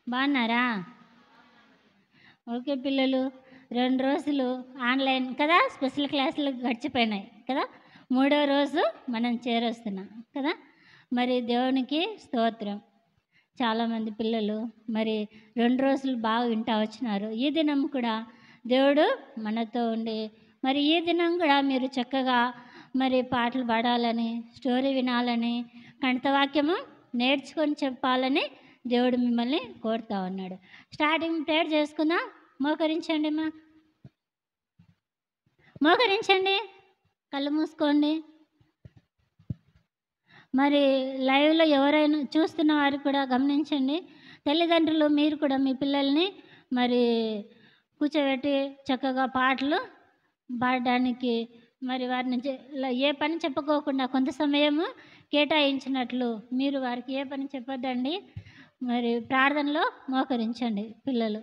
బాగున్నారా ఓకే పిల్లలు రెండు రోజులు ఆన్లైన్ కదా స్పెషల్ క్లాసులు గడిచిపోయినాయి కదా మూడో రోజు మనం చేరొస్తున్నాం కదా మరి దేవునికి స్తోత్రం చాలామంది పిల్లలు మరి రెండు రోజులు బాగా వింటా వచ్చినారు ఈ దినం కూడా దేవుడు మనతో ఉండి మరి ఈ దినం కూడా మీరు చక్కగా మరి పాటలు పాడాలని స్టోరీ వినాలని కంఠవాక్యము నేర్చుకొని చెప్పాలని దేవుడు మిమ్మల్ని కోరుతా ఉన్నాడు స్టార్టింగ్ ప్రేయర్ చేసుకుందాం మోకరించండి మా మోకరించండి కళ్ళు మూసుకోండి మరి లైవ్లో ఎవరైనా చూస్తున్న వారు కూడా గమనించండి తల్లిదండ్రులు మీరు కూడా మీ పిల్లల్ని మరి కూర్చోబెట్టి చక్కగా పాటలు పాడడానికి మరి వారిని చె- ల- ఏ పని చెప్పుకోకుండా కొంత సమయము కేటాయించినట్లు మీరు వారికి ఏ పని చెప్పొద్దండి మరి ప్రార్థనలో మోకరించండి పిల్లలు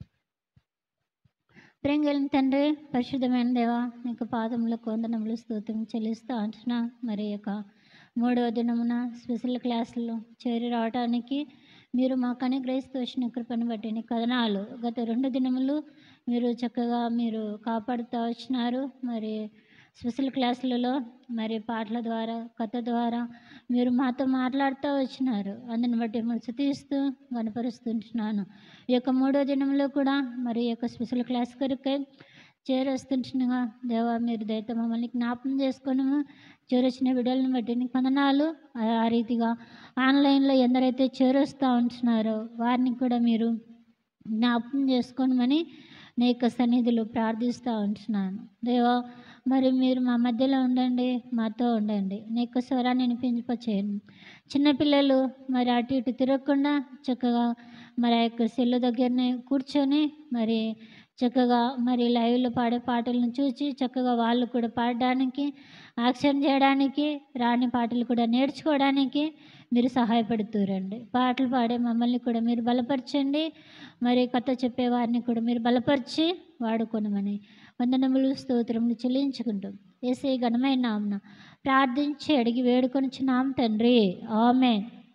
ప్రేంగలిన తండ్రి పరిశుద్ధమైన దేవా నీకు పాదములకు వందనములు స్తోత్రం చెల్లిస్తూ అంటున్నా మరి యొక్క మూడవ దినమున స్పెషల్ క్లాసులు చేరి రావడానికి మీరు మాకు అనుగ్రహిస్తూ వచ్చిన కృపను బట్టి నీ కథనాలు గత రెండు దినములు మీరు చక్కగా మీరు కాపాడుతూ వచ్చినారు మరి స్పెషల్ క్లాసులలో మరి పాటల ద్వారా కథ ద్వారా మీరు మాతో మాట్లాడుతూ వచ్చినారు అందుని బట్టి మనం తీస్తూ కనపరుస్తుంటున్నాను ఈ యొక్క మూడో దినంలో కూడా మరి ఈ యొక్క స్పెషల్ క్లాస్ కొరకై చేరొస్తుంటున్నాగా దేవా మీరు దయతో మమ్మల్ని జ్ఞాపకం చేసుకొని చేరొచ్చిన బిడ్డలను బట్టి నీకు వందనాలు ఆ- ఆ రీతిగా ఆన్లైన్లో ఎందరైతే చేరొస్తూ ఉంటున్నారో వారిని కూడా మీరు జ్ఞాపకం చేసుకోనమని నీ యొక్క సన్నిధిలో ప్రార్థిస్తూ ఉంటున్నాను దేవా మరి మీరు మా మధ్యలో ఉండండి మాతో ఉండండి నీ యొక్క స్వరాన్ని వినిపింపచేయండి చిన్నపిల్లలు మరి అటు ఇటు తిరగకుండా చక్కగా మరి ఆ యొక్క సెల్లు దగ్గరనే కూర్చొని మరి చక్కగా మరి లైవ్లో పాడే పాటలను చూసి చక్కగా వాళ్ళు కూడా పాడడానికి యాక్షన్ చేయడానికి రాని పాటలు కూడా నేర్చుకోవడానికి మీరు సహాయపడుతురండి పాటలు పాడే మమ్మల్ని కూడా మీరు బలపరచండి మరి కథ చెప్పే వారిని కూడా మీరు బలపరిచి వాడుకొనమని వందనములు స్తోత్రములు చెల్లించుకుంటాం ఏసే ఘనమైన నామన ప్రార్థించి అడిగి వేడుకొనిచున్నాం తండ్రి ఆమె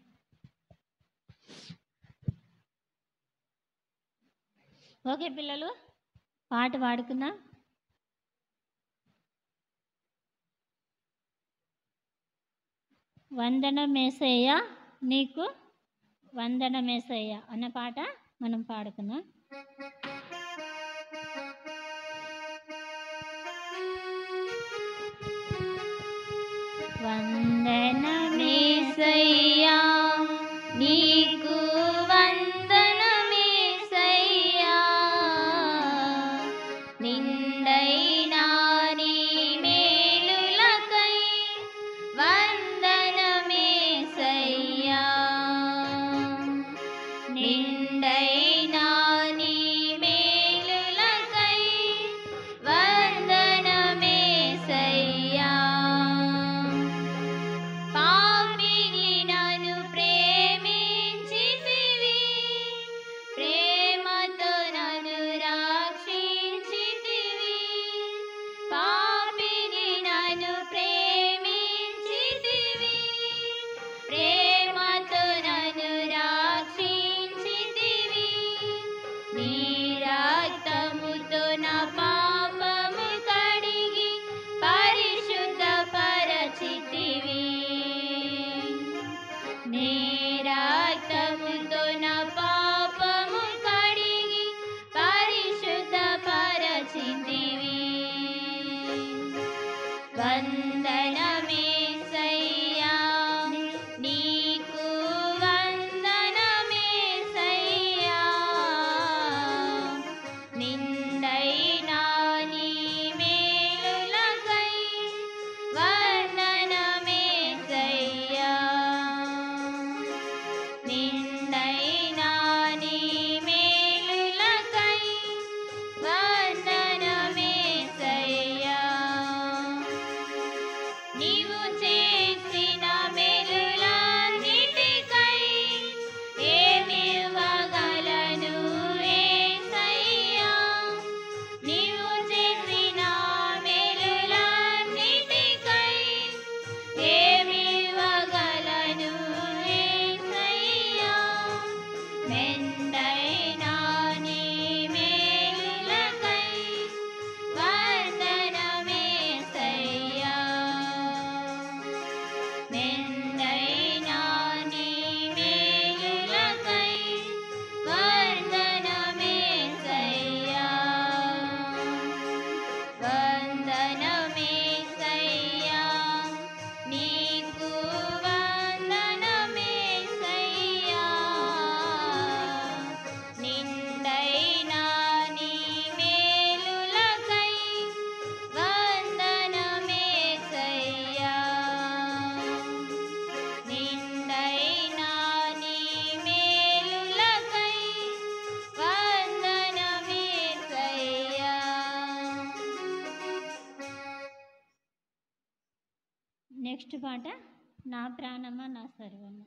ఓకే పిల్లలు పాట పాడుకుందాం వందనమేసయ్య నీకు వందనమేసయ్య అన్న పాట మనం పాడుకుందాం వందనమేసయ్యా నీకు వందనమేసయ్యా నిండైనా నీ మేలులకై వందనమేసయ్యా నిండైనా నీ మేలులకై వందనమేసయ్యా పాపిని నన్ను ప్రేమించితివి ప్రేమతో నన్ను రక్షించితివి పాపిని నన్ను ప్రేమించితివి ప్రేమతో నన్ను రక్షించితివి నీ రక్తముతో నా పాపము కడిగి పరిశుద్ధ పరచితివి నీ రక్తముతో నా పాపము కడిగి పరిశుద్ధ పరచితివి వందనమేసయ్యా నీకు వందనమేసయ్యా నిండైనా నీ మేలులకై వందనమేసయ్యా నిండైనా నీ మేలులకై వందనమేసయ్యా పాట నా ప్రాణమా నా సర్వము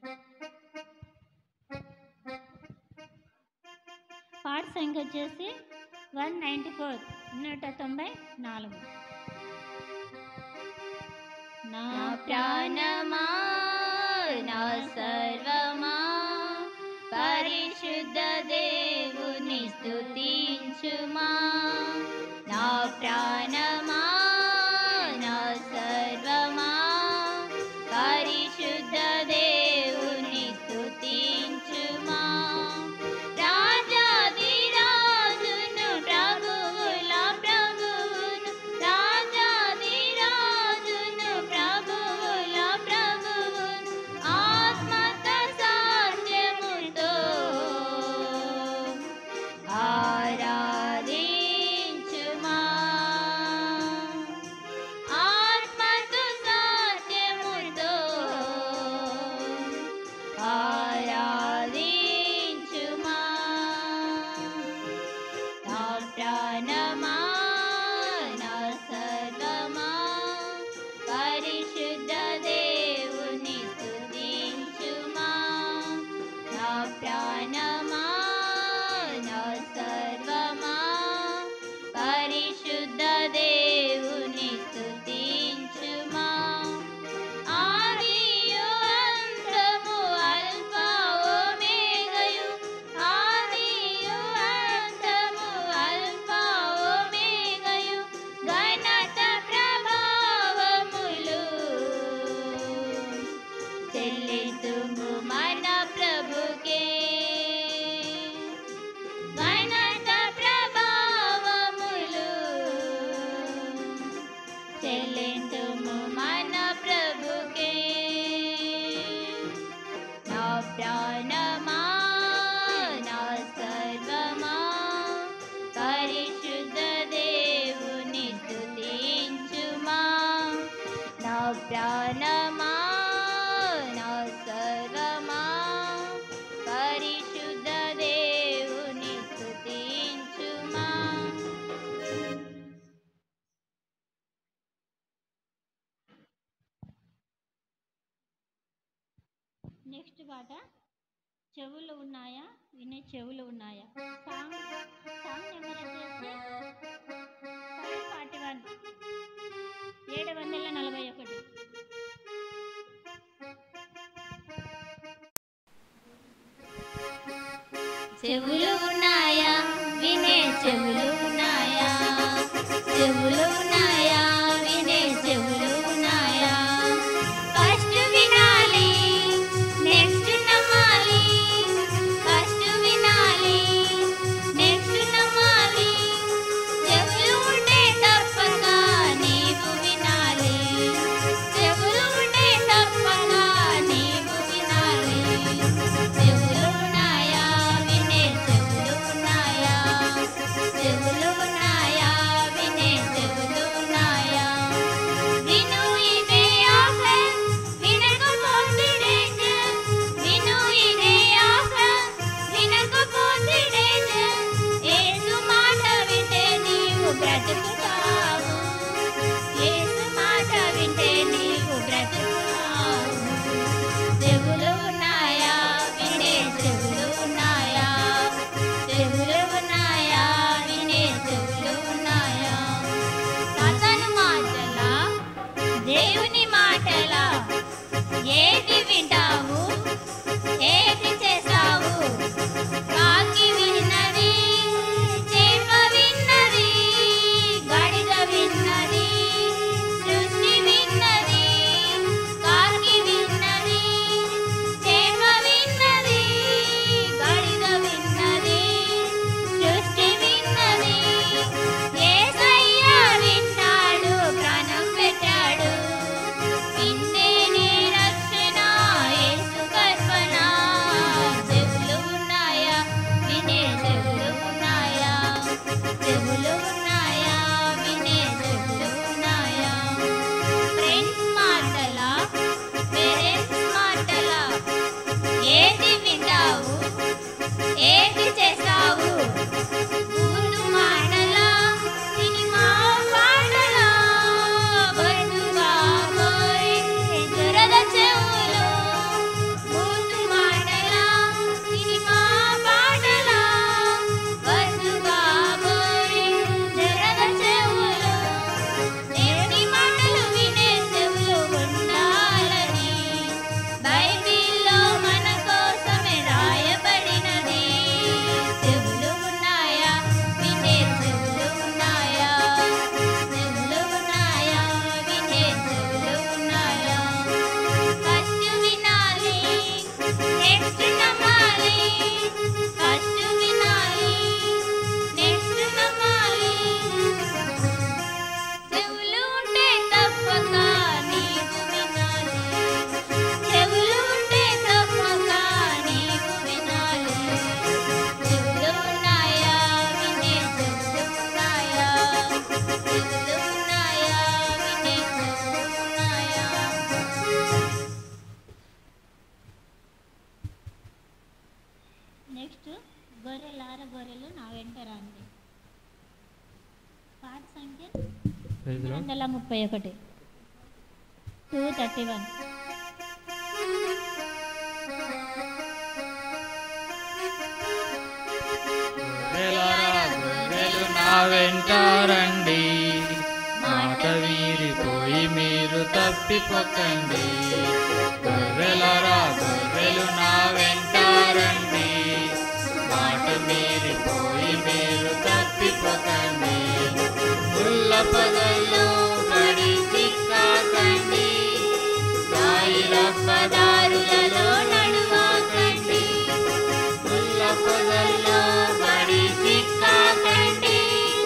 పాట సంఖ్య వచ్చేసి వన్ నైంటీ ఫోర్ నూట తొంభై నాలుగు నా నా ప్రాణమా నా సర్వమా పరిశుద్ధ దేవుని స్తుతించుమా నా ప్రాణమా నా సర్వమా పరిశుద్ధ దేవుని స్తుతించుమా రాజాదిరాజును ప్రభువుల ప్రభువును రాజాదిరాజును ప్రభువుల ప్రభువును ఆత్మత సాధ్యముతో ఆరాధించుమా ఆత్మతో సాధ్యముతో ఆరాధించుమా నా ప్రాణమా నా సర్వమా పరిశుద్ధ దేవుని స్తుతించుమా నా ప్రాణమా నా సర్వమా పరిశుద్ధ దేవుని స్తుతించుమా ఆదియు అంతము అల్ఫా ఓమేగయు ఆదియు అంతము అల్ఫా ఓమేగయు ఘనత ప్రభావములు చెల్లితుము మన ప్రభుకే ఘనత ప్రభావములు చెల్లింతుము మన ప్రభుకే నా ప్రాణమా నా సర్వమా పరిశుద్ధ దేవుని స్తుతించుమా నా ప్రాణమా నా సర్వమా పరిశుద్ధ దేవుని స్తుతించుమా నెక్స్ట్ పాట చెవులు ఉన్నాయా వినే చెవులు ఉన్నాయా సాంగ్ సాంగ్ నెంబర్ వచ్చేసి ఫైవ్ ఫార్టీ వన్ ఏడు వందల నలభై ఒకటి చెవులు ఉన్నాయా వినే చెవులు ఉన్నాయా చెవులు ఉన్నాయా వినే చెవులు ఉన్నాయా ఫస్ట్ వినాలి నెక్స్ట్ నమ్మాలి ఫస్ట్ వినాలి నెక్స్ట్ నమ్మాలి చెవులు ఉంటే తప్పక నీవు వినాలి చెవులు ఉంటే తప్పక నీవు వినాలి చెవులు ఉన్నాయా వినే చెవులు ఉన్నాయా చెవులు ఉన్నాయా వినే చెవులు ఉన్నాయా నెక్స్ట్ గొర్రెలార గొర్రెలు నా వెంట రండి పాట సంఖ్య Praise the Lord. వందల ముప్పై ఒకటి టూ థర్టీ వన్ గొర్రెలారా గొర్రెలు నా వెంట రండి మాట వీరిపోయి మీరు తప్పిపోకండి గొర్రెలారా గొర్రెలు నా వెంట రండి మాట మీరిపోయి మీరు తప్పిపోకండి ముళ్ళ పదల్లో పడి చిక్కాకండి దారులలో నడువాకండి ముళ్ళ పొదల్లో పడి చిక్కాకండి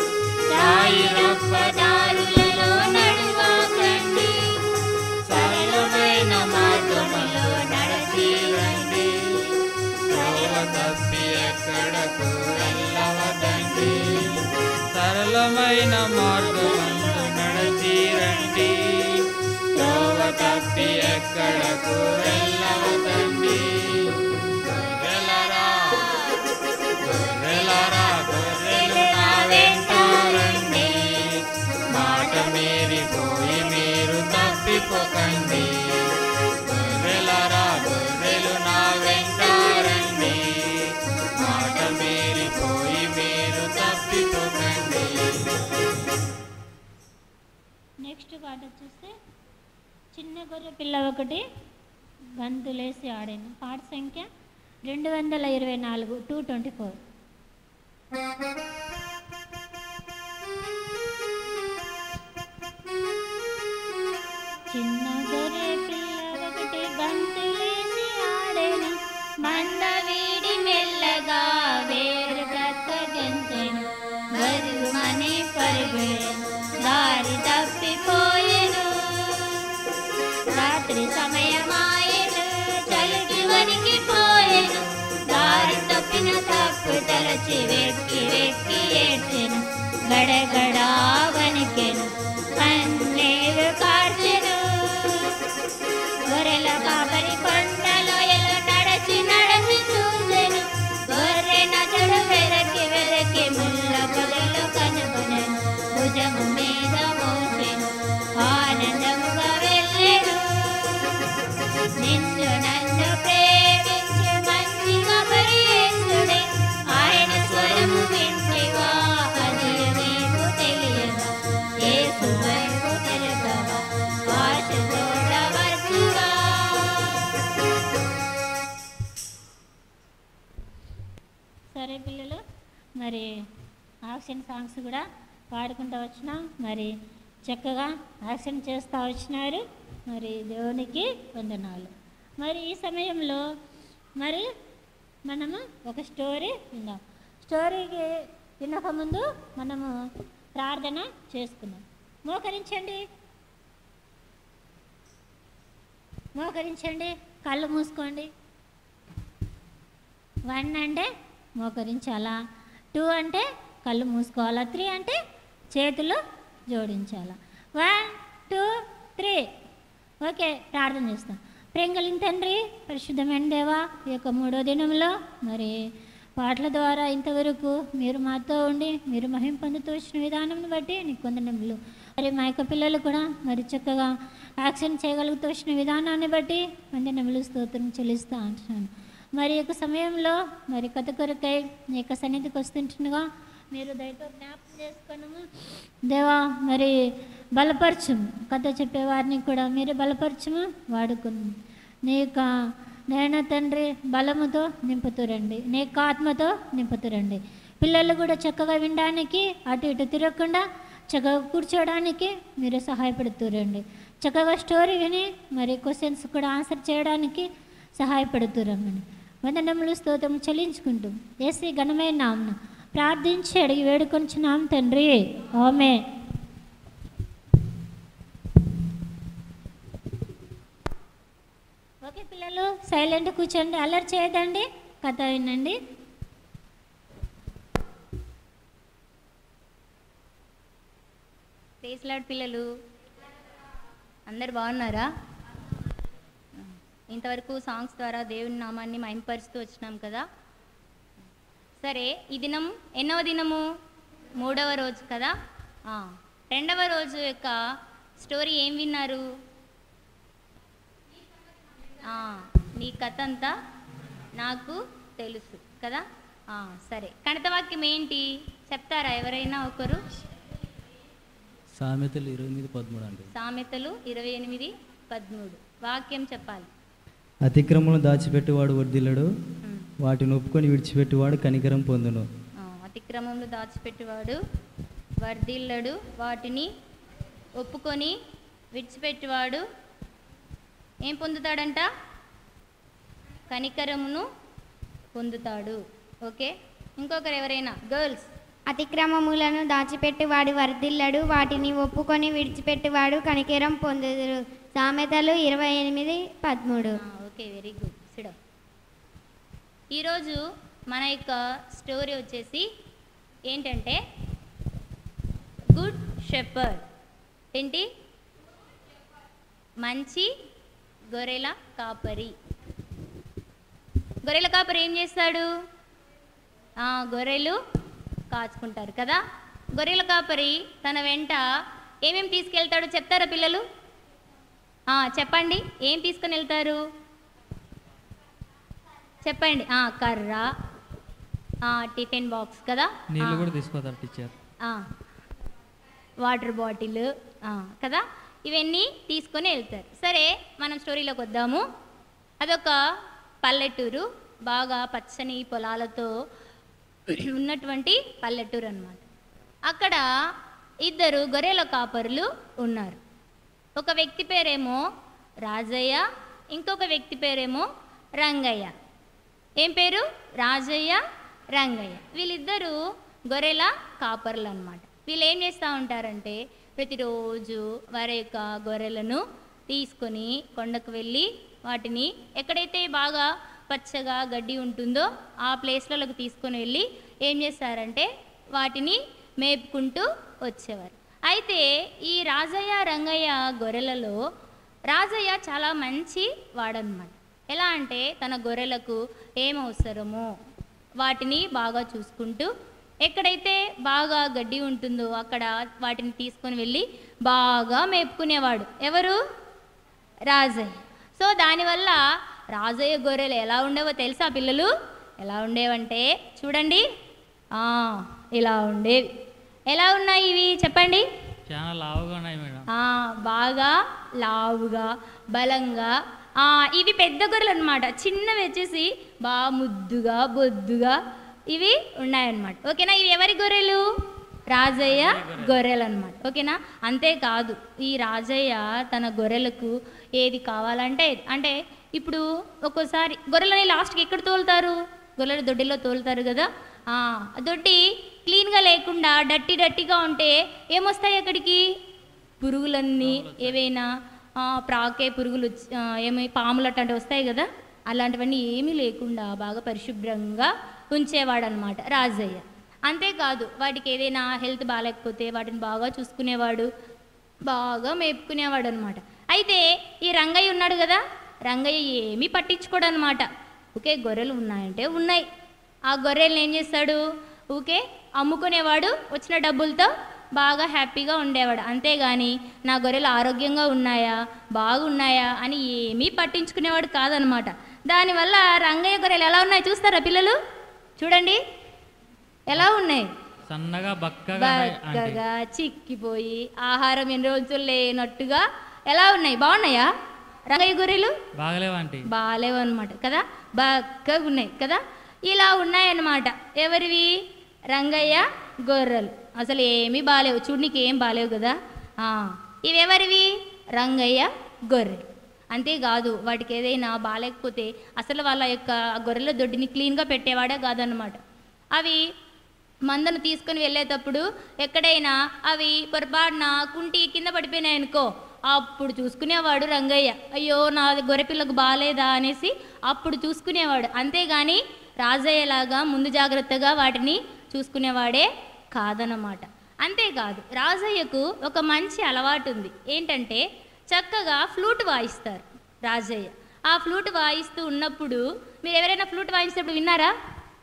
దారులలో నడువాకండి సరళమైన మార్గములో నడచి రండి త్రోవ తప్పి ఎక్కడకు వెళ్ళవదండి సరళమైన మార్గమందు నడచి రండి త్రోవ తప్పి ఎక్కడకు వెళ్ళవదండి గొర్రెలరా గొర్రెలరా గొర్రెలు నా వెంట రండి మాట మీరిపోయి మీరు తప్పిపోకండి గొర్రెలరా గొర్రెలు నా వెంట రండి మాట మీరిపోయి మీరు తప్పిపోకండి నెక్స్ట్ పాట చూస్తే చిన్న గొర్రె పిల్ల ఒకటి గంతులేసి ఆడాను పాట సంఖ్య రెండు వందల ఇరవై నాలుగు టూ ట్వంటీ ఫోర్ చిన్న గొర్రె పిల్ల ఒకటి గంతులేసి ఆడాను మంద వీడి మెల్లగా వేరు ప్రక్క గెంతెను బరుమని పరుగులేను దారి తప్పిపోయెను రాత్రి సమయమాయెను చలికి వణికిపోయెను దారి తప్పిన తప్పు తలచి వెక్కి వెక్కి ఏడ్చెను గడగడా వణికెను కన్నీరు కార్చెను గొర్రెల కాపరి కొండలోయలో నడచి నడచి చూసెను గొర్రె నదుడు వెదకి వెదకి ముళ్ళ పొదలు కనుగొనెను భుజము మీద మోసెను ఆనందముగా వెళ్ళెను నిన్ను నన్ను ప్రేమించే మంచి కబరి యేసుడే ఆయన స్వరము వింటివా అది నీకు తెలియదా యేసు వైపు తెలుపవా ఆశ చూడవచ్చుగా సరే పిల్లలు మరి యాక్షన్ సాంగ్స్ కూడా పాడుకుంటూ వచ్చినాం మరి చక్కగా యాక్షన్ చేస్తూ వచ్చినారు మరి దేవునికి వందనాలు మరి ఈ సమయంలో మరి మనము ఒక స్టోరీ విందాం స్టోరీకి వినకముందు మనము ప్రార్థన చేసుకుందాం మోకరించండి మోకరించండి కళ్ళు మూసుకోండి వన్ అంటే మోకరించాలా టూ అంటే కళ్ళు మూసుకోవాలా త్రీ అంటే చేతులు జోడించాలా వన్ టూ త్రీ ఓకే ప్రార్థన చేస్తాం ప్రేంగలిన తండ్రి పరిశుద్ధమైన దేవా ఈ యొక్క మూడో దినంలో మరి పాటల ద్వారా ఇంతవరకు మీరు మాతో ఉండి మీరు మహిం పొందుతూ వచ్చిన విధానం బట్టి నీకు వందనములు మరి మా యొక్క పిల్లలు కూడా మరి చక్కగా యాక్షన్ చేయగలుగుతూ వచ్చిన విధానాన్ని బట్టి వందనములు స్తోత్రం చెల్లిస్తూ అంటున్నాను మరి యొక్క సమయంలో మరి కథ కొరకై నీ యొక్క సన్నిధికి వస్తుంటుండగా మీరు దయతో జ్ఞాపకం చేసుకున్నాము దేవా మరి బలపరచుము కథ చెప్పేవారిని కూడా మీరు బలపరచుము వాడుకును నీ యొక్క నేను తండ్రి బలముతో నింపుతురండి నీ యొక్క ఆత్మతో నింపుతురండి పిల్లలు కూడా చక్కగా వినడానికి అటు ఇటు తిరగకుండా చక్కగా కూర్చోడానికి మీరు సహాయపడుతురండి చక్కగా స్టోరీ విని మరి క్వశ్చన్స్ కూడా ఆన్సర్ చేయడానికి సహాయపడుతురమ్మని వందనములు స్తోత్రం చెల్లించుకుంటూ ఏసీ ఘనమైన నామను ప్రార్థించి అడిగి వేడుకొంచున్నాం తండ్రి ఆమె ఓకే పిల్లలు సైలెంట్ కూర్చోండి అల్లరి చేయదండి కథ వినండి ప్రేస్లాడ్ పిల్లలు అందరు బాగున్నారా ఇంతవరకు సాంగ్స్ ద్వారా దేవుని నామాన్ని మైంపరుస్తూ వచ్చినాం కదా సరే ఈ దినం ఎన్నవ దినము మూడవ రోజు కదా ఆ, రెండవ రోజు యొక్క స్టోరీ ఏం విన్నారు ఆ, నీ కథ అంతా నాకు తెలుసు కదా ఆ, సరే కణితవాక్యం ఏంటి చెప్తారా ఎవరైనా ఒకరు సామెతలు ఇరవై ఎనిమిది పదమూడు అంటే సామెతలు ఇరవై ఎనిమిది పదమూడు వాక్యం చెప్పాలి అతిక్రమను దాచిపెట్టేవాడు వర్ధిల్లడు ఉమ్. వాటిని ఒప్పుకొని విడిచిపెట్టేవాడు కనికరం పొందును ఆ, అతిక్రమంలో దాచిపెట్టేవాడు వర్ధిల్లడు వాటిని ఒప్పుకొని విడిచిపెట్టేవాడు ఏం పొందుతాడంట కనికరమును పొందుతాడు ఓకే ఇంకొకరు ఎవరైనా గర్ల్స్ అతిక్రమములను దాచిపెట్టువాడు వర్ధిల్లడు వాటిని ఒప్పుకొని విడిచిపెట్టువాడు కనికరం పొందుదురు సామెతలు ఇరవై ఎనిమిది పదమూడు ఓకే వెరీ గుడ్ సిడో ఈరోజు మన యొక్క స్టోరీ వచ్చేసి ఏంటంటే గుడ్ షెపర్డ్ ఏంటి మంచి గొర్రెల కాపరి గొర్రెల కాపరి ఏం చేస్తాడు ఆ, గొర్రెలు కాచుకుంటారు కదా గొర్రెల కాపరి తన వెంట ఏమేమి తీసుకెళ్తాడు చెప్తారా పిల్లలు ఆ, చెప్పండి ఏం తీసుకొని వెళ్తారు చెప్పండి ఆ, కర్ర ఆ, టిఫిన్ బాక్స్ కదా నీళ్ళు ఆ, కూడా తీసుకోతారు టీచర్ ఆ, వాటర్ బాటిల్ ఆ, కదా ఇవన్నీ తీసుకొని వెళ్తారు సరే మనం స్టోరీలోకి వద్దాము అదొక పల్లెటూరు బాగా పచ్చని పొలాలతో ఉన్నటువంటి పల్లెటూరు అన్నమాట అక్కడ ఇద్దరు గొర్రెల కాపరులు ఉన్నారు ఒక వ్యక్తి పేరేమో రాజయ్య ఇంకొక వ్యక్తి పేరేమో రంగయ్య ఏం పేరు రాజయ్య రంగయ్య వీళ్ళిద్దరూ గొర్రెల కాపర్లు అనమాట వీళ్ళు ఏం చేస్తూ ఉంటారంటే ప్రతిరోజు వారి యొక్క గొర్రెలను తీసుకొని కొండకు వెళ్ళి వాటిని ఎక్కడైతే బాగా పచ్చగా గడ్డి ఉంటుందో ఆ ప్లేస్లలోకి తీసుకొని వెళ్ళి ఏం చేస్తారంటే వాటిని మేపుకుంటూ వచ్చేవారు అయితే ఈ రాజయ్య రంగయ్య గొర్రెలలో రాజయ్య చాలా మంచి వాడనమాట ఎలా అంటే తన గొర్రెలకు ఏం అవసరమో వాటిని బాగా చూసుకుంటూ ఎక్కడైతే బాగా గడ్డి ఉంటుందో అక్కడ వాటిని తీసుకొని వెళ్ళి బాగా మేపుకునేవాడు ఎవరు రాజయ్య సో దానివల్ల రాజయ్య గొర్రెలు ఎలా ఉండేవో తెలుసా పిల్లలు ఎలా ఉండేవంటే చూడండి ఆ, ఇలా ఉండేవి ఎలా ఉన్నాయి ఇవి చెప్పండి చాలా లావుగా ఉన్నాయి మేడం ఆ, బాగా లావుగా బలంగా ఆ, ఇవి పెద్ద గొర్రెలు అనమాట చిన్నవి వచ్చేసి బాగా ముద్దుగా బొద్దుగా ఇవి ఉన్నాయన్నమాట ఓకేనా ఇవి ఎవరి గొర్రెలు రాజయ్య గొర్రెలు అనమాట ఓకేనా అంతేకాదు ఈ రాజయ్య తన గొర్రెలకు ఏది కావాలంటే ఏది. అంటే ఇప్పుడు ఒక్కోసారి గొర్రెలని లాస్ట్కి ఎక్కడ తోలుతారు గొర్రెల దొడ్డిలో తోలుతారు కదా ఆ ఆ దొడ్డి క్లీన్గా లేకుండా డట్టి డట్టిగా ఉంటే ఏమొస్తాయి అక్కడికి పురుగులన్నీ ఏవైనా ఆ, ప్రాకే పురుగులు వచ్చి- ఆ, ఏమి పాములు అట్లాంటివి వస్తాయి కదా అలాంటివన్నీ ఏమీ లేకుండా బాగా పరిశుభ్రంగా ఉంచేవాడు అనమాట రాజయ్య అంతేకాదు వాటికి ఏదైనా హెల్త్ బాగాలేకపోతే వాటిని బాగా చూసుకునేవాడు బాగా మేపుకునేవాడు అనమాట అయితే ఈ రంగయ్య ఉన్నాడు కదా రంగయ్య ఏమీ పట్టించుకోడు అనమాట ఓకే గొర్రెలు ఉన్నాయంటే ఉన్నాయి ఆ గొర్రెలను ఏం చేస్తాడు ఊకే అమ్ముకునేవాడు వచ్చిన డబ్బులతో బాగా హ్యాపీగా ఉండేవాడు అంతేగాని నా గొర్రెలు ఆరోగ్యంగా ఉన్నాయా బాగున్నాయా అని ఏమీ పట్టించుకునేవాడు కాదనమాట దానివల్ల రంగయ్య గొర్రెలు ఎలా ఉన్నాయి చూస్తారా పిల్లలు చూడండి ఎలా ఉన్నాయి సన్నగా బక్కగా ఉన్నాయి ఆంటీ. బక్కగా చిక్కిపోయి ఆహారం ఎన్ని రోజులు లేనట్టుగా ఎలా ఉన్నాయి బాగున్నాయా రంగయ్య గొర్రెలు బాగలేవా ఆంటీ బాగాలేవు అనమాట కదా బక్కగా ఉన్నాయి కదా ఇలా ఉన్నాయన్నమాట ఎవరివి రంగయ్య గొర్రెలు అసలు ఏమీ బాగాలేవు చూడనికి ఏం బాగాలేవు కదా ఆ, ఇవి ఎవరివి రంగయ్య గొర్రెలు అంతేకాదు వాటికి ఏదైనా బాగాలేకపోతే అసలు వాళ్ళ యొక్క గొర్రెల దొడ్డిని క్లీన్గా పెట్టేవాడే కాదనమాట అవి మందను తీసుకొని వెళ్ళేటప్పుడు ఎక్కడైనా అవి పొరపాటున కుంటి కింద పడిపోయినాయి అనుకో అప్పుడు చూసుకునేవాడు రంగయ్య అయ్యో నా గొర్రెపిల్లకు బాగాలేదా అనేసి అప్పుడు చూసుకునేవాడు అంతేగాని రాజయ్యలాగా ముందు జాగ్రత్తగా వాటిని చూసుకునేవాడే కాదనమాట అంతేకాదు రాజయ్యకు ఒక మంచి అలవాటు ఉంది ఏంటంటే చక్కగా ఫ్లూట్ వాయిస్తారు రాజయ్య ఆ ఫ్లూట్ వాయిస్తూ ఉన్నప్పుడు మీరు ఎవరైనా ఫ్లూట్ వాయించేటప్పుడు విన్నారా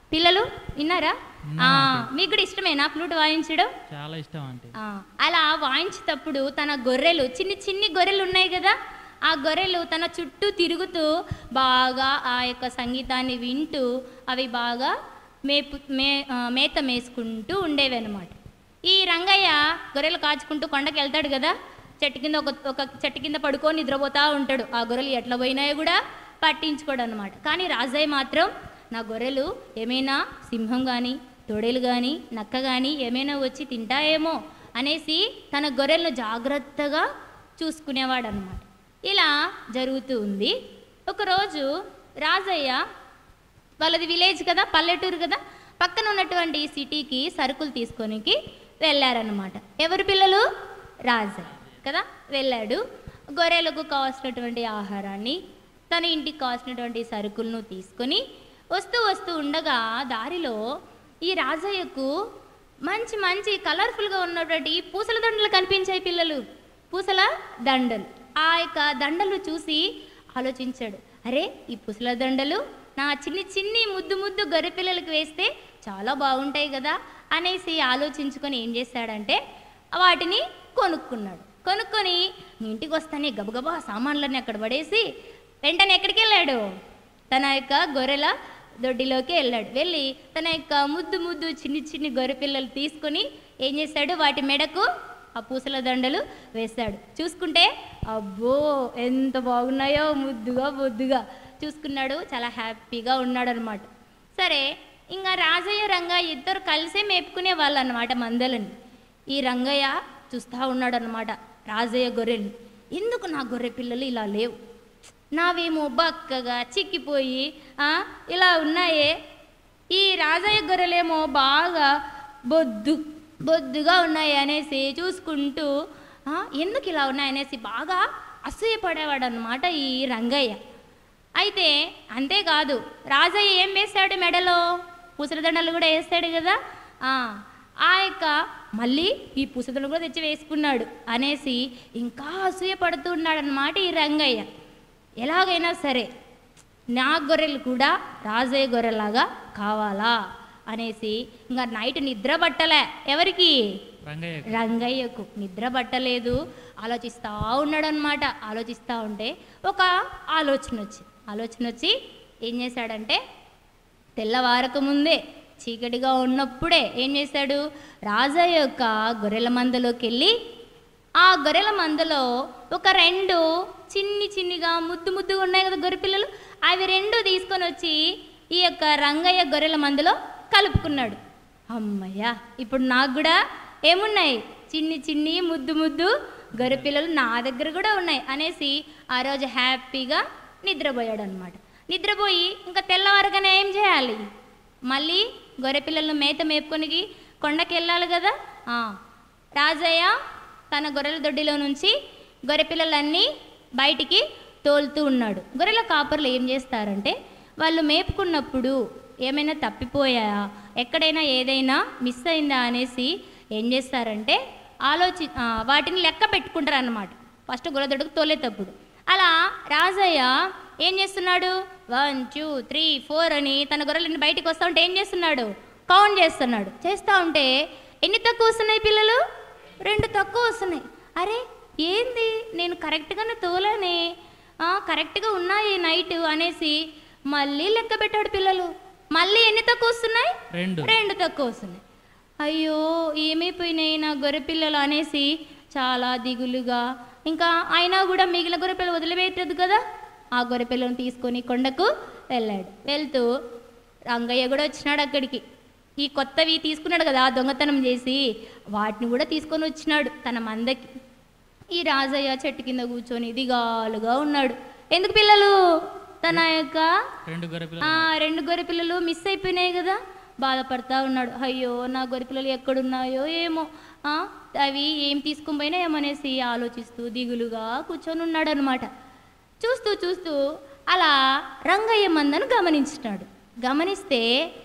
పిల్లలు విన్నారా ఆ, మీకు కూడా ఇష్టమేనా ఫ్లూట్ వాయించడం చాలా ఇష్టం ఆంటీ ఆ, అలా వాయించేటప్పుడు తన గొర్రెలు చిన్ని చిన్ని గొర్రెలు ఉన్నాయి కదా ఆ గొర్రెలు తన చుట్టూ తిరుగుతూ బాగా ఆ యొక్క సంగీతాన్ని వింటూ అవి బాగా మేపు మే ఆ, మేత మేసుకుంటూ ఉండేవి అనమాట ఈ రంగయ్య గొర్రెలు కాచుకుంటూ కొండకి వెళ్తాడు కదా చెట్టు కింద ఒక ఒక చెట్టు కింద పడుకొని నిద్రపోతా ఉంటాడు ఆ గొర్రెలు ఎట్లా పోయినాయో కూడా పట్టించుకోడు అనమాట కానీ రాజయ్య మాత్రం నా గొర్రెలు ఏమైనా సింహం కానీ తొడేలు కానీ నక్క కానీ ఏమైనా వచ్చి తింటాయేమో అనేసి తన గొర్రెలను జాగ్రత్తగా చూసుకునేవాడు అనమాట ఇలా జరుగుతూ ఉంది ఒకరోజు రాజయ్య వాళ్ళది విలేజ్ కదా పల్లెటూరు కదా పక్కన ఉన్నటువంటి సిటీకి సరుకులు తీసుకోనికి వెళ్ళారనమాట ఎవరు పిల్లలు రాజయ్య కదా వెళ్ళాడు గొర్రెలకు కావాల్సినటువంటి ఆహారాన్ని తన ఇంటికి కావాల్సినటువంటి సరుకులను తీసుకొని వస్తూ వస్తూ ఉండగా దారిలో ఈ రాజయ్యకు మంచి మంచి కలర్ఫుల్గా ఉన్నటువంటి పూసల దండలు కనిపించాయి పిల్లలు పూసల దండలు ఆ యొక్క దండలు చూసి ఆలోచించాడు అరే ఈ పూసల దండలు నా చిన్ని చిన్ని ముద్దు ముద్దు గొర్రె పిల్లలకి వేస్తే చాలా బాగుంటాయి కదా అనేసి ఆలోచించుకొని ఏం చేశాడంటే వాటిని కొనుక్కున్నాడు కొనుక్కొని ఇంటికి వస్తానే గబగబా సామాన్లన్నీ అక్కడ పడేసి వెంటనే ఎక్కడికి వెళ్ళాడు తన యొక్క గొర్రెల దొడ్డిలోకి వెళ్ళాడు వెళ్ళి తన యొక్క ముద్దు ముద్దు చిన్ని చిన్ని గొర్రె పిల్లలు తీసుకొని ఏం చేశాడు వాటి మెడకు ఆ పూసల దండలు వేశాడు చూసుకుంటే అబ్బో ఎంత బాగున్నాయో ముద్దుగా బొద్దుగా చూసుకున్నాడు చాలా హ్యాపీగా ఉన్నాడు అనమాట సరే ఇంకా రాజయ్య రంగయ్య ఇద్దరు కలిసే మేపుకునే వాళ్ళు అనమాట మందలని ఈ రంగయ్య చూస్తూ ఉన్నాడు అనమాట రాజయ్య గొర్రెలు ఎందుకు నా గొర్రె పిల్లలు ఇలా లేవు నావేమో బక్కగా చిక్కిపోయి ఆ, ఇలా ఉన్నాయే ఈ రాజయ్య గొర్రెలేమో బాగా బొద్దు బొద్దుగా ఉన్నాయి అనేసి చూసుకుంటూ ఆ, ఎందుకు ఇలా ఉన్నాయి అనేసి బాగా అసూయపడేవాడు అనమాట ఈ రంగయ్య అయితే అంతేకాదు రాజయ్య ఏం వేశాడు మెడలో పూసలదండలు కూడా వేస్తాడు కదా ఆ, ఆ యొక్క మళ్ళీ ఈ పూసదండలు కూడా తెచ్చి వేసుకున్నాడు అనేసి ఇంకా అసూయపడుతూ ఉన్నాడు అనమాట ఈ రంగయ్య ఎలాగైనా సరే నా గొర్రెలు కూడా రాజయ్య గొర్రెలాగా కావాలా అనేసి ఇంకా నైట్ నిద్ర పట్టలే ఎవరికి రంగయ్య రంగయ్యకు నిద్ర పట్టలేదు ఆలోచిస్తూ ఉన్నాడనమాట ఆలోచిస్తూ ఉంటే ఒక ఆలోచన వచ్చి ఆలోచన వచ్చి ఏం చేశాడంటే తెల్లవారక ముందే చీకటిగా ఉన్నప్పుడే ఏం చేశాడు రాజయ్య యొక్క గొర్రెల మందలోకి వెళ్ళి ఆ గొర్రెల మందలో ఒక రెండు చిన్ని చిన్నిగా ముద్దు ముద్దుగా ఉన్నాయి కదా గొర్రె పిల్లలు అవి రెండు తీసుకొని వచ్చి ఈ యొక్క రంగయ్య గొర్రెల మందలో కలుపుకున్నాడు అమ్మయ్యా ఇప్పుడు నాకు కూడా ఏమున్నాయి చిన్ని చిన్ని ముద్దు ముద్దు గొర్రె పిల్లలు నా దగ్గర కూడా ఉన్నాయి అనేసి ఆ రోజు హ్యాపీగా నిద్రపోయాడు అనమాట నిద్రపోయి ఇంకా తెల్లవారుగానే ఏం చేయాలి మళ్ళీ గొర్రె పిల్లలను మేత మేపుకొనికి కొండకి వెళ్ళాలి కదా ఆ, రాజయ్య తన గొర్రెల దొడ్డిలో నుంచి గొర్రె పిల్లలన్నీ బయటికి తోలుతూ ఉన్నాడు గొర్రెల కాపర్లు ఏం చేస్తారంటే వాళ్ళు మేపుకున్నప్పుడు ఏమైనా తప్పిపోయాయా ఎక్కడైనా ఏదైనా మిస్ అయిందా అనేసి ఏం చేస్తారంటే ఆలోచి ఆ, వాటిని లెక్క పెట్టుకుంటారు అన్నమాట ఫస్ట్ గొర్రెదొడ్డుకు తోలేటప్పుడు అలా రాజయ్య ఏం చేస్తున్నాడు వన్ టూ త్రీ ఫోర్ అని తన గొర్రెలని బయటికి వస్తూ ఉంటే ఏం చేస్తున్నాడు కౌంట్ చేస్తున్నాడు చేస్తూ ఉంటే ఎన్ని తక్కువ వస్తున్నాయి పిల్లలు రెండు తక్కువ వస్తున్నాయి అరే ఏంది నేను కరెక్ట్గానే తోలానే ఆ, కరెక్ట్గా ఉన్నాయి నైట్ అనేసి మళ్ళీ లెక్క పెట్టాడు పిల్లలు మళ్ళీ ఎన్ని తక్కువ వస్తున్నాయి రెండు రెండు తక్కువ వస్తున్నాయి అయ్యో ఏమైపోయినాయి నా గొర్రె పిల్లలు అనేసి చాలా దిగులుగా ఇంకా అయినా కూడా మిగిలిన గొర్రె పిల్లలు వదిలిపెట్టదు కదా ఆ గొర్రె పిల్లలను తీసుకొని కొండకు వెళ్ళాడు వెళ్తూ రంగయ్య కూడా వచ్చినాడు అక్కడికి ఈ కొత్తవి తీసుకున్నాడు కదా ఆ దొంగతనం చేసి వాటిని కూడా తీసుకొని వచ్చినాడు తన మందకి ఈ రాజయ్య చెట్టు కింద కూర్చొని దిగాలుగా ఉన్నాడు ఎందుకు పిల్లలు తన యొక్క రెండు గొర్రె ఆ పిల్లలు రెండు గొర్రె పిల్లలు మిస్ అయిపోయినాయి కదా బాధపడతా ఉన్నాడు అయ్యో నా గొర్రె పిల్లలు ఎక్కడున్నాయో ఏమో ఆ, అవి ఏం తీసుకుని పోయినా ఏమనేసి ఆలోచిస్తూ దిగులుగా కూర్చొని ఉన్నాడు అనమాట చూస్తూ చూస్తూ అలా రంగయ్య మందను గమనించినాడు గమనిస్తే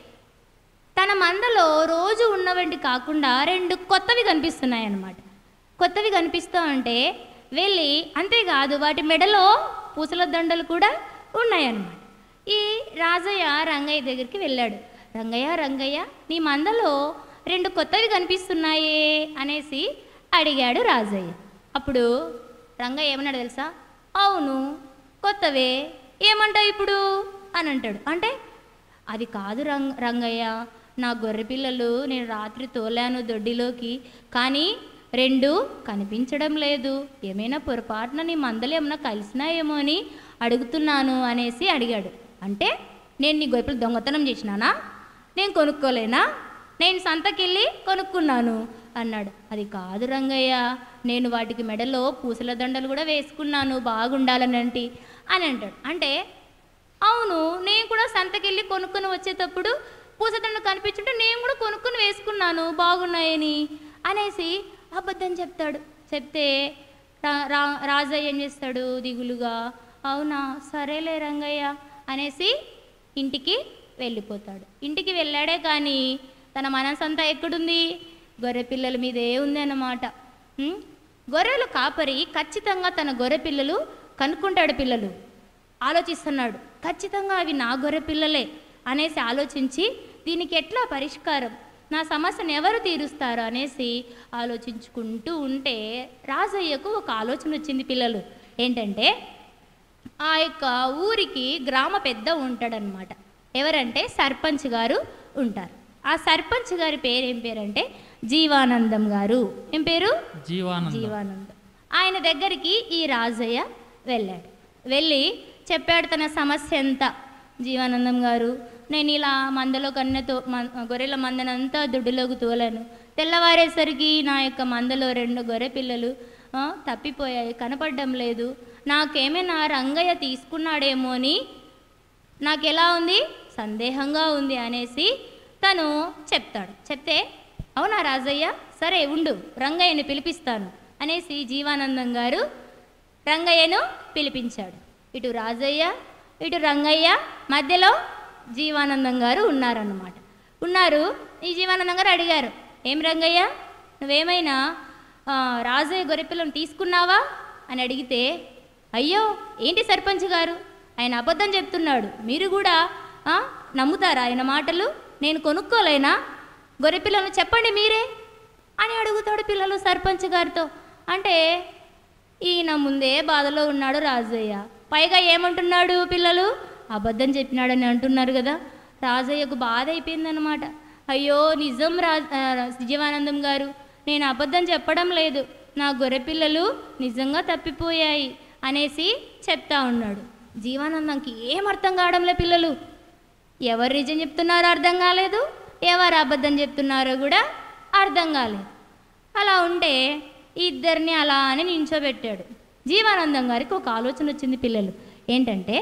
తన మందలో రోజు ఉన్నవంటి కాకుండా రెండు కొత్తవి కనిపిస్తున్నాయి అన్నమాట కొత్తవి కనిపిస్తూ ఉంటే వెళ్ళి అంతేకాదు వాటి మెడలో పూసల దండలు కూడా ఉన్నాయన్నమాట ఈ రాజయ్య రంగయ్య దగ్గరికి వెళ్ళాడు రంగయ్య రంగయ్య నీ మందలో రెండు కొత్తవి కనిపిస్తున్నాయే అనేసి అడిగాడు రాజయ్య అప్పుడు రంగయ్య ఏమన్నాడు తెలుసా అవును కొత్తవే ఏమంటావు ఇప్పుడు అని అంటాడు అంటే అది కాదు రంగ రంగయ్య నా గొర్రె పిల్లలు నేను రాత్రి తోలాను దొడ్డిలోకి కానీ రెండు కనిపించడం లేదు ఏమైనా పొరపాటున నీ మందలు ఏమైనా కలిసినాయేమో అని అడుగుతున్నాను అనేసి అడిగాడు అంటే నేను నీ గొర్రెలు దొంగతనం చేసినానా నేను కొనుక్కోలేనా నేను సంతకెళ్ళి కొనుక్కున్నాను అన్నాడు అది కాదు రంగయ్య నేను వాటికి మెడలో పూసల దండలు కూడా వేసుకున్నాను బాగుండాలనంటి అని అంటాడు అంటే అవును నేను కూడా సంతకెళ్ళి కొనుక్కొని వచ్చేటప్పుడు పూసదండ కనిపించుంటే నేను కూడా కొనుక్కొని వేసుకున్నాను బాగున్నాయని అనేసి అబద్ధం చెప్తాడు చెప్తే రా- రా- రాజయ్య ఏం చేస్తాడు దిగులుగా అవునా సరేలే రంగయ్య అనేసి ఇంటికి వెళ్ళిపోతాడు ఇంటికి వెళ్ళాడే కానీ తన మనసంతా ఎక్కడుంది గొర్రె పిల్లల మీదే ఉంది అన్నమాట ఉం? గొర్రెలు కాపరి ఖచ్చితంగా తన గొర్రె పిల్లలు కనుక్కుంటాడు పిల్లలు ఆలోచిస్తున్నాడు ఖచ్చితంగా అవి నా గొర్రె పిల్లలే అనేసి ఆలోచించి దీనికి ఎట్లా పరిష్కారం నా సమస్యను ఎవరు తీరుస్తారు అనేసి ఆలోచించుకుంటూ ఉంటే రాజయ్యకు ఒక ఆలోచన వచ్చింది పిల్లలు ఏంటంటే ఆ యొక్క ఊరికి గ్రామ పెద్ద ఉంటాడనమాట ఎవరంటే సర్పంచ్ గారు ఉంటారు ఆ సర్పంచ్ గారి పేరు ఏం పేరంటే జీవానందం గారు ఏం పేరు జీవానందం జీవానందం ఆయన దగ్గరికి ఈ రాజయ్య వెళ్ళాడు వెళ్ళి చెప్పాడు తన సమస్య ఎంత జీవానందం గారు నేను ఇలా మందలో కన్నెతో గొర్రెల మందనంతా దుడ్డులోకి తోలాను తెల్లవారేసరికి నా యొక్క మందలో రెండు గొర్రె పిల్లలు ఆ, తప్పిపోయాయి కనపడడం లేదు నాకేమైనా రంగయ్య తీసుకున్నాడేమో అని నాకు ఎలా ఉంది సందేహంగా ఉంది అనేసి తను చెప్తాడు చెప్తే అవునా రాజయ్య సరే ఉండు రంగయ్యను పిలిపిస్తాను అనేసి జీవానందం గారు రంగయ్యను పిలిపించాడు ఇటు రాజయ్య ఇటు రంగయ్య మధ్యలో జీవానందం గారు ఉన్నారన్నమాట ఉన్నారు ఈ జీవానందం గారు అడిగారు ఏం రంగయ్య నువ్వేమైనా ఆ, రాజయ్య గొర్రెపిల్లను తీసుకున్నావా అని అడిగితే అయ్యో ఏంటి సర్పంచ్ గారు ఆయన అబద్ధం చెప్తున్నాడు మీరు కూడా ఆ, నమ్ముతారా ఆయన మాటలు నేను కొనుక్కోలేనా గొర్రెపిల్లను చెప్పండి మీరే అని అడుగుతాడు పిల్లలు సర్పంచ్ గారితో అంటే ఈయన ముందే బాధలో ఉన్నాడు రాజయ్య పైగా ఏమంటున్నాడు పిల్లలు అబద్ధం చెప్పినాడని అంటున్నారు కదా రాజయ్యకు బాధ అయిపోయిందనమాట అయ్యో నిజం రా ఆ, జీవానందం గారు నేను అబద్ధం చెప్పడం లేదు నా గొర్రె పిల్లలు నిజంగా తప్పిపోయాయి అనేసి చెప్తా ఉన్నాడు జీవానందంకి ఏం అర్థం కావడంలే పిల్లలు ఎవరు నిజం చెప్తున్నారో అర్థం కాలేదు ఎవరు అబద్ధం చెప్తున్నారో కూడా అర్థం కాలేదు అలా ఉంటే ఈ ఇద్దరిని అలా అని నించోబెట్టాడు జీవానందం గారికి ఒక ఆలోచన వచ్చింది పిల్లలు ఏంటంటే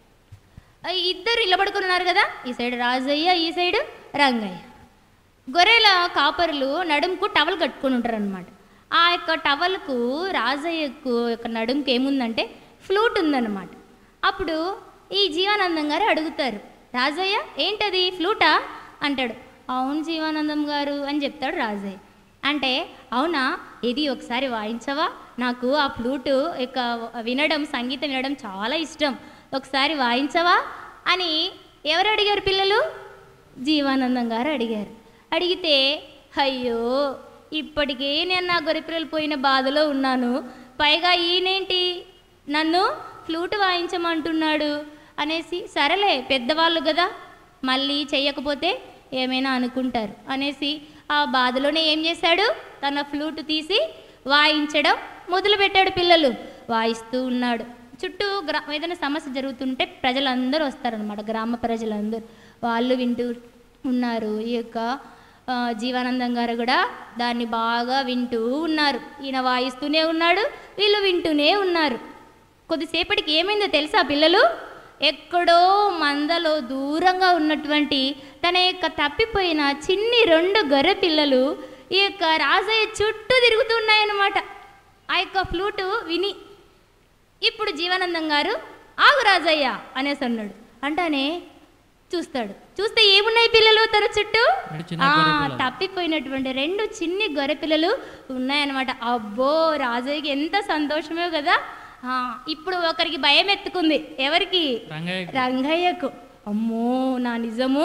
ఆ ఇద్దరు నిలబడుకుని ఉన్నారు కదా ఈ సైడ్ రాజయ్య ఈ సైడ్ రంగయ్య గొర్రెల కాపరులు నడుముకు టవల్ కట్టుకొని ఉంటారు అనమాట ఆ యొక్క టవల్కు రాజయ్యకు యొక్క నడుముకి ఏముందంటే ఫ్లూట్ ఉందన్నమాట అప్పుడు ఈ జీవానందం గారు అడుగుతారు రాజయ్య ఏంటది ఫ్లూటా అంటాడు అవును జీవానందం గారు అని చెప్తాడు రాజయ్య అంటే అవునా ఇది ఒకసారి వాయించవా నాకు ఆ ఫ్లూటు యొక్క వినడం సంగీతం వినడం చాలా ఇష్టం ఒకసారి వాయించవా అని ఎవరు అడిగారు పిల్లలు జీవానందం గారు అడిగారు అడిగితే అయ్యో ఇప్పటికే నేను నా గొర్రెపిల్లలు పోయిన బాధలో ఉన్నాను పైగా ఈయనేంటి నన్ను ఫ్లూట్ వాయించమంటున్నాడు అనేసి సరేలే పెద్దవాళ్ళు కదా మళ్ళీ చెయ్యకపోతే ఏమైనా అనుకుంటారు అనేసి ఆ బాధలోనే ఏం చేశాడు తన ఫ్లూట్ తీసి వాయించడం మొదలుపెట్టాడు పిల్లలు వాయిస్తూ ఉన్నాడు చుట్టూ గ్రా ఏదైనా సమస్య జరుగుతుంటే ప్రజలందరూ వస్తారనమాట గ్రామ ప్రజలందరూ వాళ్ళు వింటూ ఉన్నారు ఈ యొక్క ఆ, జీవానందం గారు కూడా దాన్ని బాగా వింటూ ఉన్నారు ఈయన వాయిస్తూనే ఉన్నాడు వీళ్ళు వింటూనే ఉన్నారు కొద్దిసేపటికి ఏమైందో తెలుసా పిల్లలు ఎక్కడో మందలో దూరంగా ఉన్నటువంటి తన యొక్క తప్పిపోయిన చిన్ని రెండు గొర్రె పిల్లలు ఈ యొక్క రాజయ్య చుట్టూ తిరుగుతున్నాయన్నమాట ఆ యొక్క ఫ్లూటు విని ఇప్పుడు జీవానందం గారు ఆగు రాజయ్య అనేసి అన్నాడు అంటానే చూస్తాడు చూస్తే ఏమున్నాయి పిల్లలు తన చుట్టూ రెండు చిన్న ఆ, గొర్రె పిల్లలు. తప్పిపోయినటువంటి రెండు చిన్ని గొర్రె పిల్లలు ఉన్నాయన్నమాట అబ్బో రాజయ్యకి ఎంత సంతోషమో కదా ఆ, ఇప్పుడు ఒకరికి భయం ఎత్తుకుంది ఎవరికి రంగయ్య రంగయ్యకు అమ్మో నా నిజము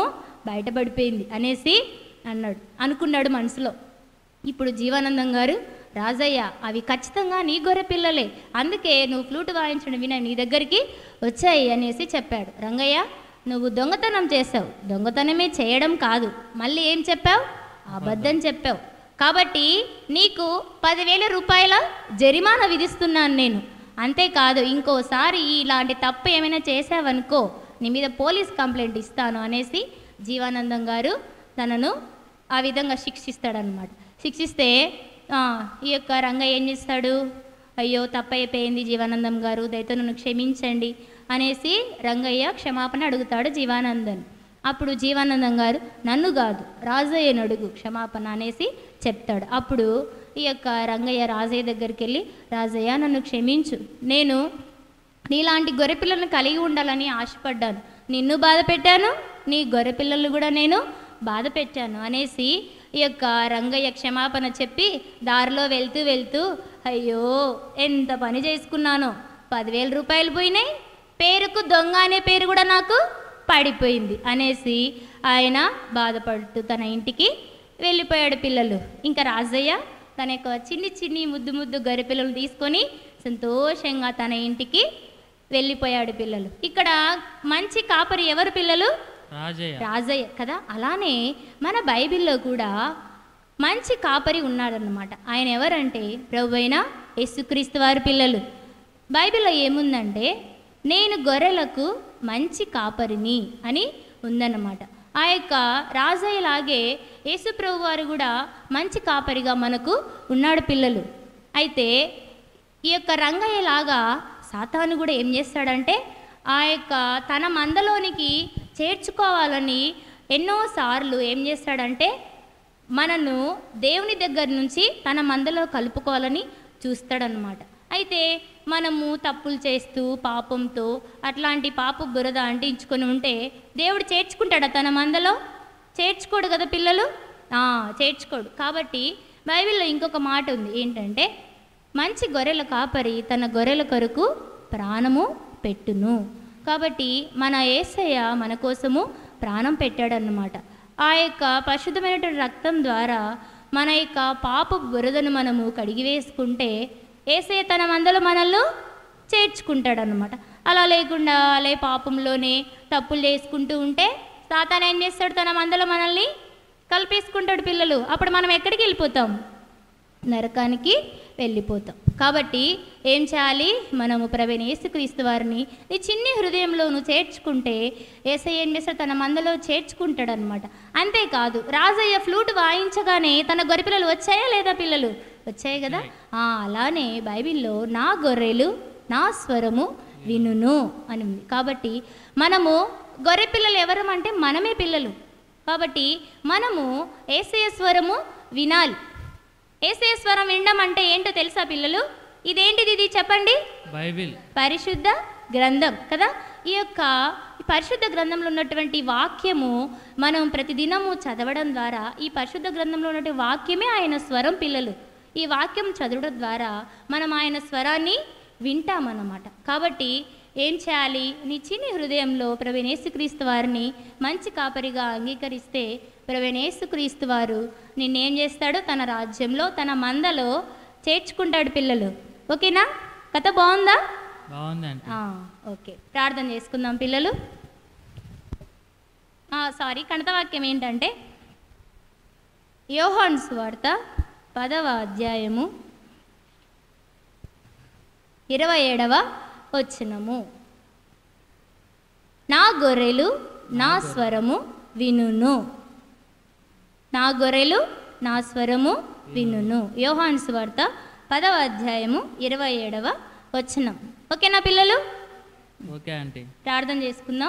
బయటపడిపోయింది అనేసి అన్నాడు అనుకున్నాడు మనసులో ఇప్పుడు జీవానందం గారు రాజయ్య అవి ఖచ్చితంగా నీ గొర్రె పిల్లలే అందుకే నువ్వు ఫ్లూట్ వాయించడం విన నీ దగ్గరికి వచ్చాయి అనేసి చెప్పాడు రంగయ్య నువ్వు దొంగతనం చేసావు దొంగతనమే చేయడం కాదు మళ్ళీ ఏం చెప్పావు అబద్ధం చెప్పావు కాబట్టి నీకు పదివేల రూపాయల జరిమానా విధిస్తున్నాను నేను అంతేకాదు ఇంకోసారి ఇలాంటి తప్పు ఏమైనా చేసావనుకో నీ మీద పోలీస్ కంప్లైంట్ ఇస్తాను అనేసి జీవానందం గారు తనను ఆ విధంగా శిక్షిస్తాడనమాట శిక్షిస్తే ఆ, ఈ యొక్క రంగయ్య ఏం చేస్తాడు అయ్యో తప్పైపోయింది జీవానందం గారు దయతో నన్ను క్షమించండి అనేసి రంగయ్య క్షమాపణ అడుగుతాడు జీవానందన్ అప్పుడు జీవానందం గారు నన్ను కాదు రాజయ్యను అడుగు క్షమాపణ అనేసి చెప్తాడు అప్పుడు ఈ యొక్క రంగయ్య రాజయ్య దగ్గరికి వెళ్ళి రాజయ్య నన్ను క్షమించు నేను నీలాంటి గొర్రెపిల్లలను కలిగి ఉండాలని ఆశపడ్డాను నిన్ను బాధ పెట్టాను నీ గొర్రెపిల్లలు కూడా నేను బాధ పెట్టాను అనేసి ఈ యొక్క రంగయ్య క్షమాపణ చెప్పి దారిలో వెళ్తూ వెళ్తూ అయ్యో ఎంత పని చేసుకున్నానో పదివేల రూపాయలు పోయినాయి పేరుకు దొంగ అనే పేరు కూడా నాకు పడిపోయింది అనేసి ఆయన బాధపడుతూ తన ఇంటికి వెళ్ళిపోయాడు పిల్లలు ఇంకా రాజయ్య తన యొక్క చిన్ని చిన్ని ముద్దు ముద్దు గొర్రె పిల్లలు తీసుకొని సంతోషంగా తన ఇంటికి వెళ్ళిపోయాడు పిల్లలు ఇక్కడ మంచి కాపరి ఎవరు పిల్లలు రాజయ్య రాజయ్య కదా అలానే మన బైబిల్లో కూడా మంచి కాపరి ఉన్నాడన్నమాట ఆయన ఎవరంటే ప్రభు అయిన యేసుక్రీస్తు వారి పిల్లలు బైబిల్లో ఏముందంటే నేను గొర్రెలకు మంచి కాపరిని అని ఉందన్నమాట ఆ యొక్క రాజయ్యలాగే యేసు ప్రభు వారు కూడా మంచి కాపరిగా మనకు ఉన్నాడు పిల్లలు అయితే ఈ యొక్క రంగయ్యలాగా సాతాను కూడా ఏం చేస్తాడంటే ఆ యొక్క తన మందలోనికి చేర్చుకోవాలని ఎన్నోసార్లు ఏం చేస్తాడంటే మనను దేవుని దగ్గర నుంచి తన మందలో కలుపుకోవాలని చూస్తాడనమాట అయితే మనము తప్పులు చేస్తూ పాపంతో అట్లాంటి పాప బురద అంటించుకొని ఉంటే దేవుడు చేర్చుకుంటాడా తన మందలో చేర్చుకోడు కదా పిల్లలు ఆ, చేర్చుకోడు కాబట్టి బైబిల్లో ఇంకొక మాట ఉంది ఏంటంటే మంచి గొర్రెల కాపరి తన గొర్రెల కొరకు ప్రాణము పెట్టును కాబట్టి మన ఏసయ్య మన కోసము ప్రాణం పెట్టాడన్నమాట ఆ యొక్క పరిశుద్ధమైనటువంటి రక్తం ద్వారా మన యొక్క పాప బురదను మనము కడిగివేసుకుంటే ఏసయ్య తన మందలో మనల్ని చేర్చుకుంటాడనమాట అలా లేకుండా అలే పాపంలోనే తప్పులు చేసుకుంటూ ఉంటే సాతాన్ ఏం చేస్తాడు తన మందలో మనల్ని కలిపేసుకుంటాడు పిల్లలు అప్పుడు మనం ఎక్కడికి వెళ్ళిపోతాం నరకానికి వెళ్ళిపోతాం కాబట్టి ఏం చేయాలి మనము ప్రవీణ యేసుక్రీస్తు వారిని నీ చిన్ని హృదయంలో నువ్వు చేర్చుకుంటే ఏసయ్య ఏం చేస్తాడు తన మందలో చేర్చుకుంటాడు అనమాట అంతేకాదు రాజయ్య ఫ్లూట్ వాయించగానే తన గొర్రెపిల్లలు వచ్చాయా లేదా పిల్లలు వచ్చాయి కదా ఆ, అలానే బైబిల్లో నా గొర్రెలు నా స్వరము వినును అని ఉంది కాబట్టి మనము గొర్రె పిల్లలు ఎవరం అంటే మనమే పిల్లలు కాబట్టి మనము ఏసయ స్వరము వినాలి ఏసయ స్వరం వినడం అంటే ఏంటో తెలుసా పిల్లలు ఇదేంటిది ఇది చెప్పండి బైబిల్ పరిశుద్ధ గ్రంథం కదా ఈ యొక్క ఈ పరిశుద్ధ గ్రంథంలో ఉన్నటువంటి వాక్యము మనం ప్రతిదినము చదవడం ద్వారా ఈ పరిశుద్ధ గ్రంథంలో ఉన్నటువంటి వాక్యమే ఆయన స్వరం పిల్లలు ఈ వాక్యం చదవడం ద్వారా మనం ఆయన స్వరాన్ని వింటామన్నమాట కాబట్టి ఏం చేయాలి నీ చిన్ని హృదయంలో ప్రవీణేసుక్రీస్తు వారిని మంచి కాపరిగా అంగీకరిస్తే ప్రవీణేసుక్రీస్తు వారు నిన్నేం చేస్తాడు తన రాజ్యంలో తన మందలో చేర్చుకుంటాడు పిల్లలు ఓకేనా కథ బాగుందా బాగుంది అంటే ఆ, ఓకే ప్రార్థన చేసుకుందాం పిల్లలు ఆ, సారీ కణతవాక్యం ఏంటంటే యోహాన్ సువార్త పదవ అధ్యాయము ఇరవై ఏడవ వచ్చినము నా గొర్రెలు నా స్వరము వినును నా గొర్రెలు నా స్వరము వినును యోహాన్ సువార్త పదవ అధ్యాయము ఇరవై ఏడవ వచనం ఓకేనా పిల్లలు ఓకే ఆంటీ ప్రార్థన చేసుకుందాం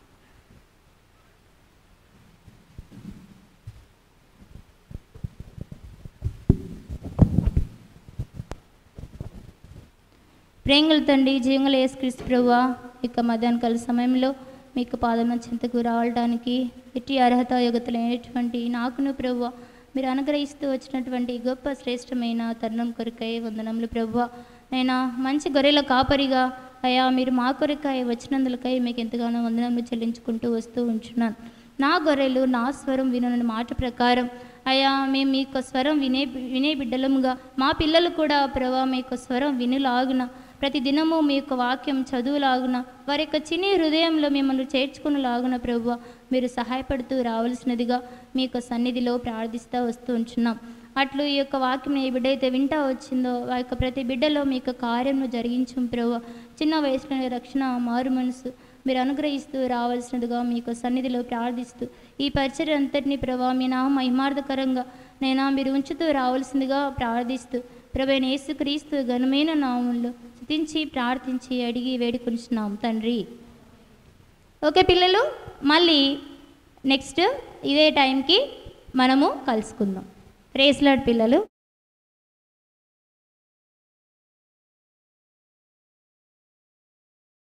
ప్రేంగుల తండ్రి జీవంగల యేసుక్రీస్తు ప్రభువా ఇక మధ్యాహ్న కాల సమయంలో మీకు పాదమ చింతకు రావడానికి ఎట్టి అర్హత యోగ్యత లేనటువంటి నాకును ప్రభువ మీరు అనుగ్రహిస్తూ వచ్చినటువంటి గొప్ప శ్రేష్టమైన తరుణం కొరకై వందనములు ప్రభువ నేను మంచి గొర్రెల కాపరిగా అయా మీరు మా కొరకై వచ్చినందులకై మీకు ఎంతగానో వందనములు చెల్లించుకుంటూ వస్తూ ఉంటున్నాను నా గొర్రెలు నా స్వరం వినని మాట ప్రకారం అయ్యా మేము మీ యొక్క స్వరం వినే వినే బిడ్డలముగా మా పిల్లలు కూడా ప్రభా మీ యొక్క స్వరం వినులాగున ప్రతి దినము మీ యొక్క వాక్యం చదువులాగున వారి యొక్క చిన్ని హృదయంలో మిమ్మల్ని చేర్చుకునేలాగున ప్రభు మీరు సహాయపడుతూ రావాల్సినదిగా మీ యొక్క సన్నిధిలో ప్రార్థిస్తూ వస్తూ ఉంటున్నాం అట్లు ఈ యొక్క వాక్యం ఏ బిడ్డ అయితే వింటా వచ్చిందో ఆ యొక్క ప్రతి బిడ్డలో మీ యొక్క కార్యము జరిగించం ప్రభు చిన్న వయసులోనే రక్షణ మారు మనసు మీరు అనుగ్రహిస్తూ రావాల్సినదిగా మీ యొక్క సన్నిధిలో ప్రార్థిస్తూ ఈ పరిచర్య అంతటినీ ప్రభా మీ నా మహిమార్థకరంగా నైనా మీరు ఉంచుతూ రావాల్సిందిగా ప్రార్థిస్తూ ప్రభైన యేసుక్రీస్తు ఘనమైన నామంలో స్థుతించి ప్రార్థించి అడిగి వేడుకొనిచున్నాం తండ్రి ఓకే పిల్లలు మళ్ళీ నెక్స్ట్ ఇదే టైంకి మనము కలుసుకుందాం రేస్లాడ్ పిల్లలు